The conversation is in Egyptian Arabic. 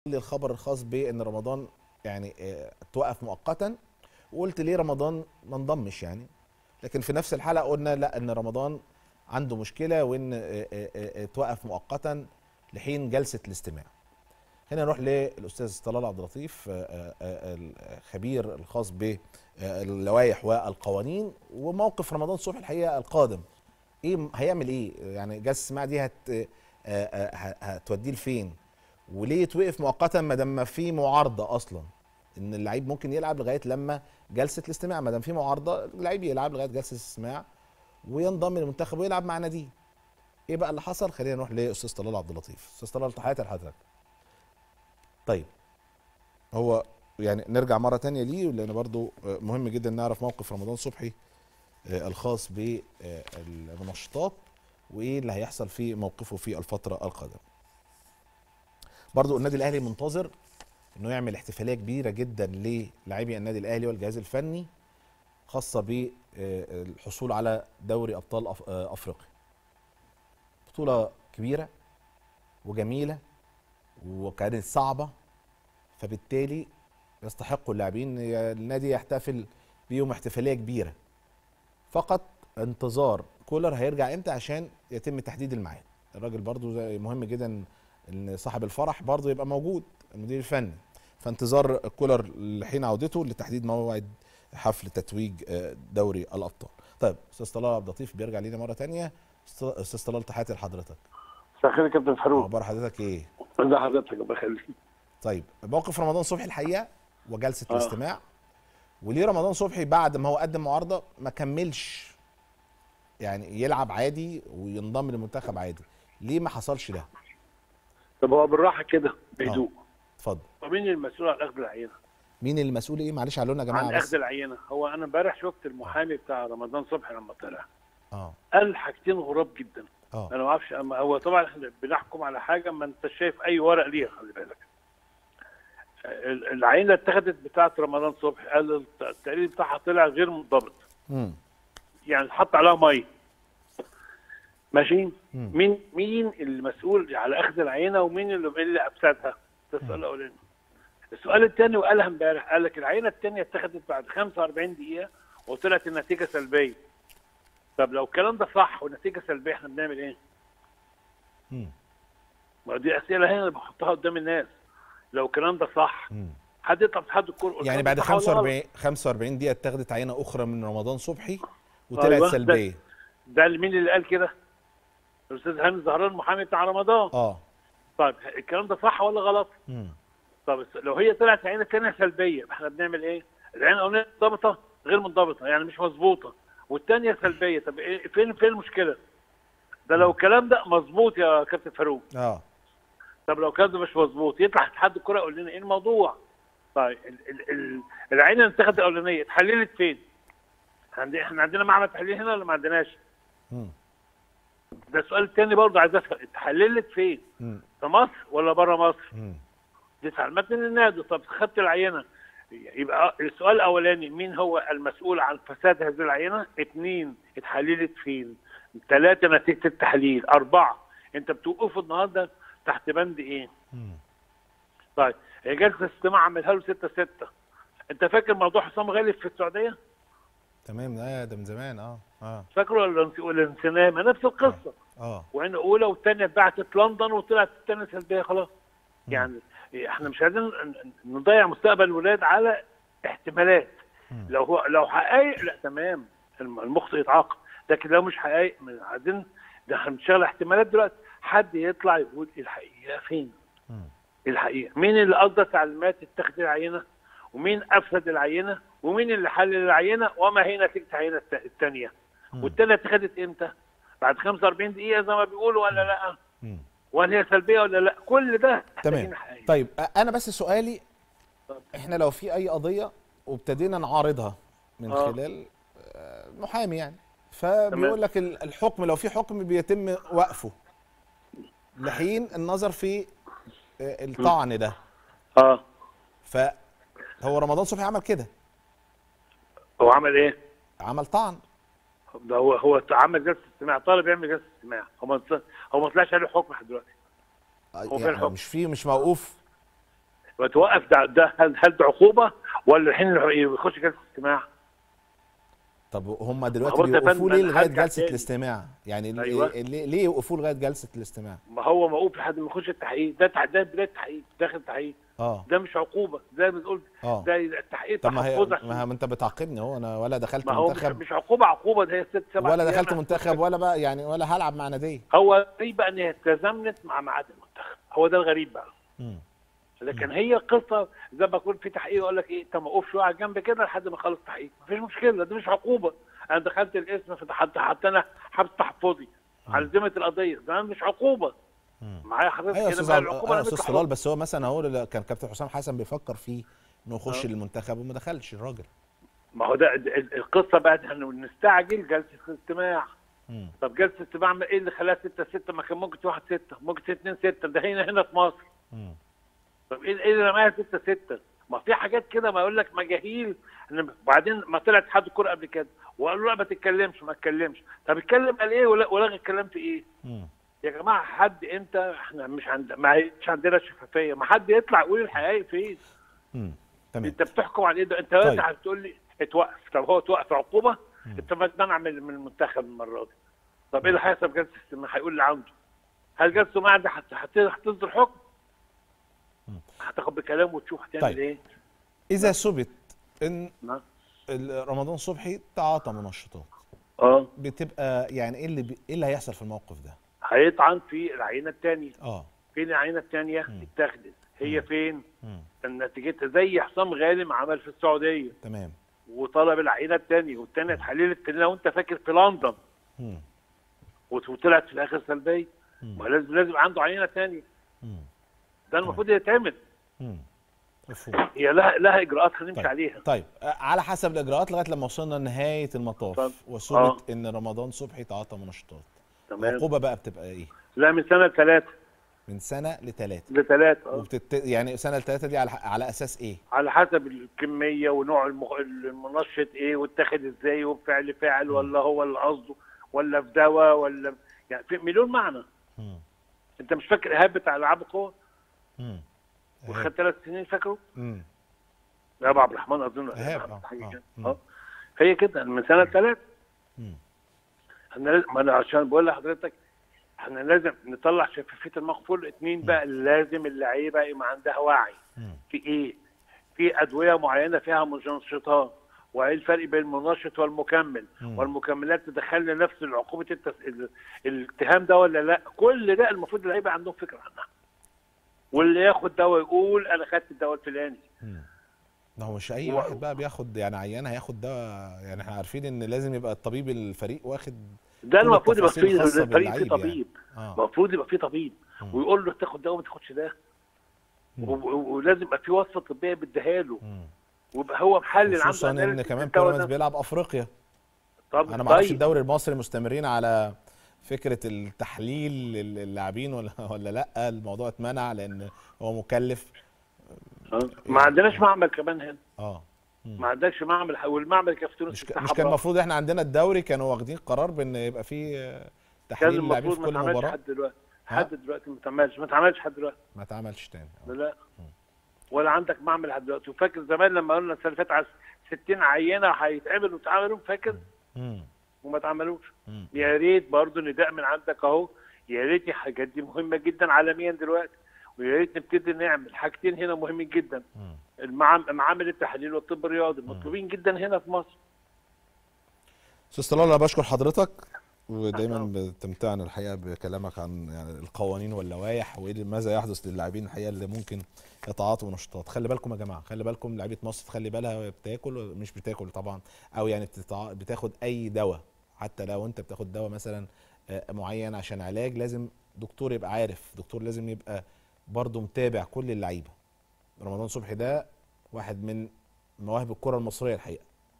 لي الخبر الخاص بان رمضان يعني آه، توقف مؤقتا وقلت ليه رمضان ما انضمش يعني لكن في نفس الحلقه قلنا لا ان رمضان عنده مشكله وان آه، آه، آه، توقف مؤقتا لحين جلسه الاستماع هنا نروح للاستاذ طلال عبد اللطيف آه، آه، آه، الخبير الخاص باللوائح والقوانين وموقف رمضان صبحي الحقيقه القادم ايه هيعمل ايه يعني جلسه الاستماع دي هت آه، آه، ه- هتوديه لفين وليه يتوقف مؤقتا ما دام ما في معارضه اصلا ان اللعيب ممكن يلعب لغايه لما جلسه الاستماع ما دام في معارضه اللعيب يلعب لغايه جلسه الاستماع وينضم للمنتخب ويلعب مع ناديه ايه بقى اللي حصل خلينا نروح لاستاذ طلال عبد اللطيف استاذ طلال تحياتي لحضرتك طيب هو يعني نرجع مره تانية ليه لان برضو آه، مهم جدا نعرف موقف رمضان صبحي آه، الخاص بالمنشطات وايه اللي هيحصل في موقفه في الفتره القادمه برضو النادي الاهلي منتظر انه يعمل احتفاليه كبيره جدا للاعبي النادي الاهلي والجهاز الفني خاصه بالحصول على دوري ابطال أف- آه، افريقيا بطوله كبيره وجميله وكانت صعبه فبالتالي يستحق اللاعبين ي- النادي يحتفل بيهم احتفاليه كبيره فقط انتظار كولر هيرجع امتى عشان يتم تحديد الميعاد الراجل برضو زي مهم جدا ان صاحب الفرح برضو يبقى موجود المدير الفني فانتظار كولر لحين عودته لتحديد موعد حفل تتويج آه، دوري الابطال طيب استاذ طلال عبد اللطيف بيرجع لينا مره تانية أست- استاذ طلال تحياتي لحضرتك مساء الخير يا كابتن فاروق اخبار حضرتك ايه ازي حضرتك الله يخليك طيب موقف رمضان صبحي الحقيقه وجلسه آه. الاستماع وليه رمضان صبحي بعد ما هو قدم معارضه ما كملش يعني يلعب عادي وينضم للمنتخب عادي ليه ما حصلش ده طب هو بالراحه كده بهدوء اتفضل ومين المسؤول عن اخذ العينه؟ مين المسؤول ايه معلش علونا يا جماعه عن بس اخذ العينه هو انا امبارح شفت المحامي بتاع رمضان صبحي لما طلع اه قال حاجتين غراب جدا اه انا ما اعرفش أما هو طبعا احنا بنحكم على حاجه ما انت شايف اي ورق ليها خلي بالك ال- العينه اتخذت بتاعه رمضان صبحي قال التقرير بتاعها طلع غير منضبط امم يعني اتحط عليها ميه ماشي مم. مين مين المسؤول على اخذ العينه ومين اللي اللي افسدها ده السؤال الاولاني السؤال الثاني وقالها امبارح قال لك العينه الثانيه اتخذت بعد 45 دقيقه وطلعت النتيجه سلبيه طب لو الكلام ده صح والنتيجه سلبيه احنا بنعمل ايه؟ امم ما دي اسئله هنا اللي بحطها قدام الناس لو الكلام ده صح امم حد يطلع في اتحاد الكوره قدام يعني بعد صح ولا غلط؟ 45 45 دقيقه اتخذت عينه اخرى من رمضان صبحي وطلعت أيوة، ده- سلبيه ده مين اللي قال كده؟ الاستاذ هاني زهران المحامي بتاع رمضان اه طيب الكلام ده صح ولا غلط؟ امم طب لو هي طلعت عينه ثانيه سلبيه احنا بنعمل ايه؟ العين الاولانيه منضبطه غير منضبطه يعني مش مظبوطه والثانيه سلبيه طب إيه فين فين المشكله؟ ده لو الكلام ده مظبوط يا كابتن فاروق اه طب لو الكلام ده مش مظبوط يطلع اتحاد الكره يقول لنا ايه الموضوع؟ طيب ال ال ال العينه اللي اتخذت الاولانيه اتحللت فين؟ عندي احنا عندنا معمل تحليل هنا ولا ما عندناش؟ امم ده السؤال الثاني برضه عايز اسال اتحللت فين؟ امم في مصر ولا بره مصر؟ امم دي تعليمات من النادي طب خدت العينه يبقى السؤال الاولاني مين هو المسؤول عن فساد هذه العينه؟ اثنين اتحللت فين؟ ثلاثه نتيجه التحليل، اربعه انت بتوقفه النهارده تحت بند ايه؟ امم طيب هي جلسه استماع عملها له 6 6 انت فاكر موضوع حسام غالب في السعوديه؟ تمام ده ده من زمان اه اه فاكره ولا نس- ولا نسيناه؟ ما نفس القصه اه وعين اولى والثانيه اتبعتت لندن وطلعت الثانيه سلبيه خلاص يعني احنا مش عايزين ن- نضيع مستقبل الولاد على احتمالات مم. لو هو لو حقائق لا تمام الم- المخطئ يتعاقب لكن لو مش حقائق من- عايزين ده احنا بنشتغل احتمالات دلوقتي حد يطلع يقول الحقيقه فين مم. الحقيقه مين اللي قضى تعليمات اتخذ العينه ومين افسد العينه ومين اللي حلل العينه وما هي نتيجه العينه الت- الثانيه مم. والثانيه اتخذت امتى بعد 45 دقيقه زي ما بيقولوا ولا لا مم. وهل هي سلبيه ولا لا كل ده تمام محتاجين حقيقة. طيب أ- انا بس سؤالي احنا لو في اي قضيه وابتدينا نعارضها من آه. خلال آه، محامي يعني فبيقول تمام. لك ال- الحكم لو في حكم بيتم وقفه لحين النظر في آه، الطعن ده اه فهو رمضان صبحي عمل كده هو عمل ايه؟ عمل طعن ده هو هو عمل جلسه استماع طالب يعمل جلسه استماع هو ما هو ما طلعش عليه حكم لحد دلوقتي هو فين يعني الحكم؟ مش فيه مش موقوف وتوقف ده, ده هل, هل ده عقوبه ولا الحين يخش جلسه استماع طب هم هو دلوقتي أنت يا بيوقفوا فندم ليه لغايه هرجع جلسه تاني. الاستماع يعني أيوة. ليه ليه ليه يوقفوا لغايه جلسه الاستماع ما هو موقوف لحد ما يخش التحقيق ده تح- ده بدايه تحقيق داخل تحقيق اه ده مش عقوبه زي ما بتقول اه ده التحقيق طب ما هي تحفظ عشان- ما هي- ما انت بتعاقبني هو انا ولا دخلت ما هو مش, منتخب مش عقوبه عقوبه ده هي ست سبع ولا أيام دخلت عشان منتخب ولا بقى يعني ولا هلعب مع ناديه هو غريب بقى ان هي تزامنت مع ميعاد المنتخب هو ده الغريب بقى مم. لكن هي قصه زي ما يكون في تحقيق يقول لك ايه انت موقوف شويه على جنب كده لحد ما اخلص تحقيق مفيش مشكله ده مش عقوبه انا دخلت الاسم فحتى حتى انا حبس تحفظي على ذمه القضيه ده مش عقوبه مم. معايا حضرتك ايوه يا كده استاذ بقى عبد- العقوبه ايوه انا يا استاذ مش طلال بس هو مثلا هو اللي كان كابتن حسام حسن بيفكر فيه انه يخش آه. المنتخب وما دخلش الراجل ما هو ده ال- القصه بقى انه نستعجل جلسه الاستماع مم. طب جلسه الاستماع ما ايه اللي خلاها 6 6 ما كان ممكن 1 6 ممكن 2 6 ده هنا هنا في مصر مم. طب ايه ايه اللي رماها 6 6 ما في حاجات كده ما يقول لك مجاهيل إن بعدين ما طلع اتحاد الكوره قبل كده وقالوا لا ما تتكلمش ما تتكلمش طب اتكلم قال ايه ولا- ولغى الكلام في ايه مم. يا جماعه حد انت احنا مش عند ما هيش عندنا شفافيه ما حد يطلع يقول الحقائق فين مم. تمام انت بتحكم على ايه ده انت طيب. طيب. هتقول لي اتوقف طب هو توقف عقوبه انت مجنون من من المنتخب المره دي طب ايه اللي هيحصل في جلسه الاستماع هيقول اللي عنده هل جلسه الاستماع ده هت- هت- هتصدر حكم هتاخد بكلامه وتشوف هتعمل طيب. ايه اذا ثبت ان نعم. ال- رمضان صبحي تعاطى منشطات اه بتبقى يعني ايه اللي بي... ايه اللي هيحصل في الموقف ده هيطعن في العينه الثانيه اه فين العينه الثانيه اتاخدت هي فين مم. كان نتيجتها زي حسام غانم عمل في السعوديه تمام وطلب العينه الثانيه والثانيه اتحللت لو انت فاكر في لندن مم. وطلعت في الاخر سلبيه مم. ما لازم لازم عنده عينه ثانيه مم. ده المفروض يتعمل مم. مفهوم هي لها لها اجراءات هنمشي طيب. عليها طيب آه، على حسب الاجراءات لغايه لما وصلنا لنهايه المطاف طب. وثبت آه. ان رمضان صبحي تعاطى منشطات تمام العقوبه بقى بتبقى ايه لا من سنه ثلاثه من سنه لثلاثه لثلاثه اه وبتت... يعني سنه لثلاثه دي على على اساس ايه على حسب الكميه ونوع المخ... المنشط ايه واتاخد ازاي وبفعل فاعل ولا هو اللي قصده ولا في دواء ولا يعني في مليون معنى مم. انت مش فاكر ايهاب بتاع العاب القوه مم. وخد ثلاث سنين فاكره؟ مم. يا ابو عبد الرحمن اظن إيهاب، آه، حاجة آه. كده. مم. اه هي كده من سنه ثلاث مم. احنا لازم ما انا عشان بقول لحضرتك احنا لازم نطلع شفافيه المغفور اتنين بقى لازم اللعيبه يبقى عندها وعي مم. في ايه؟ في ادويه معينه فيها منشطات وايه الفرق بين المنشط والمكمل مم. والمكملات تدخلنا نفس عقوبه التس... ال- الاتهام ده ولا لا كل ده المفروض اللعيبه عندهم فكره عنها واللي ياخد دواء يقول انا خدت الدواء الفلاني مم. ما هو مش اي و- واحد بقى بياخد يعني عيان هياخد ده يعني احنا عارفين ان لازم يبقى الطبيب الفريق واخد ده كل المفروض يبقى التفاصيل فيه الخاصة الفريق فيه باللعيب يعني. طبيب اه المفروض يبقى فيه طبيب مم. ويقول له تاخد ده وما تاخدش ده مم. و- و- ولازم يبقى في وصفه طبيه بيديها له مم. ويبقى هو محلل خصوصا عنده ان analysis كمان الدواء بيراميدز ده. بيلعب افريقيا طب انا ما اعرفش طيب. الدوري المصري مستمرين على فكره التحليل للاعبين ولا ولا لا الموضوع اتمنع لان هو مكلف آه. ما عندناش معمل كمان هنا اه مم. ما عندكش معمل والمعمل كان في تونس مش في ك- مش كان حمراء. المفروض احنا عندنا الدوري كانوا واخدين قرار بان يبقى فيه آه، كان تحليل اللاعبين المفروض في ما كل اتعملش مباراه لحد دلوقتي ها؟ لحد دلوقتي ما اتعملش ما اتعملش لحد دلوقتي ما اتعملش تاني آه. لا ولا عندك معمل لحد دلوقتي وفاكر زمان لما قلنا السنه اللي فاتت على 60 عينه هيتعملوا واتعملوا فاكر مم. وما اتعملوش مم. يا ريت برضه نداء من عندك اهو يا ريت الحاجات دي مهمه جدا عالميا دلوقتي ويا ريت نبتدي نعمل حاجتين هنا مهمين جدا مم. المعام- معامل التحليل والطب الرياضي مطلوبين جدا هنا في مصر استاذ طلال انا بشكر حضرتك ودايما بتمتعنا الحقيقه بكلامك عن يعني القوانين واللوائح وايه ماذا يحدث للاعبين الحقيقه اللي ممكن يتعاطوا منشطات خلي بالكم يا جماعه خلي بالكم لعيبه مصر تخلي بالها وهي بتاكل مش بتاكل طبعا او يعني بتتع... بتاخد اي دواء حتى لو انت بتاخد دواء مثلا آه، معين عشان علاج لازم دكتور يبقى عارف دكتور لازم يبقى برضه متابع كل اللعيبه رمضان صبحي ده واحد من مواهب الكره المصريه الحقيقه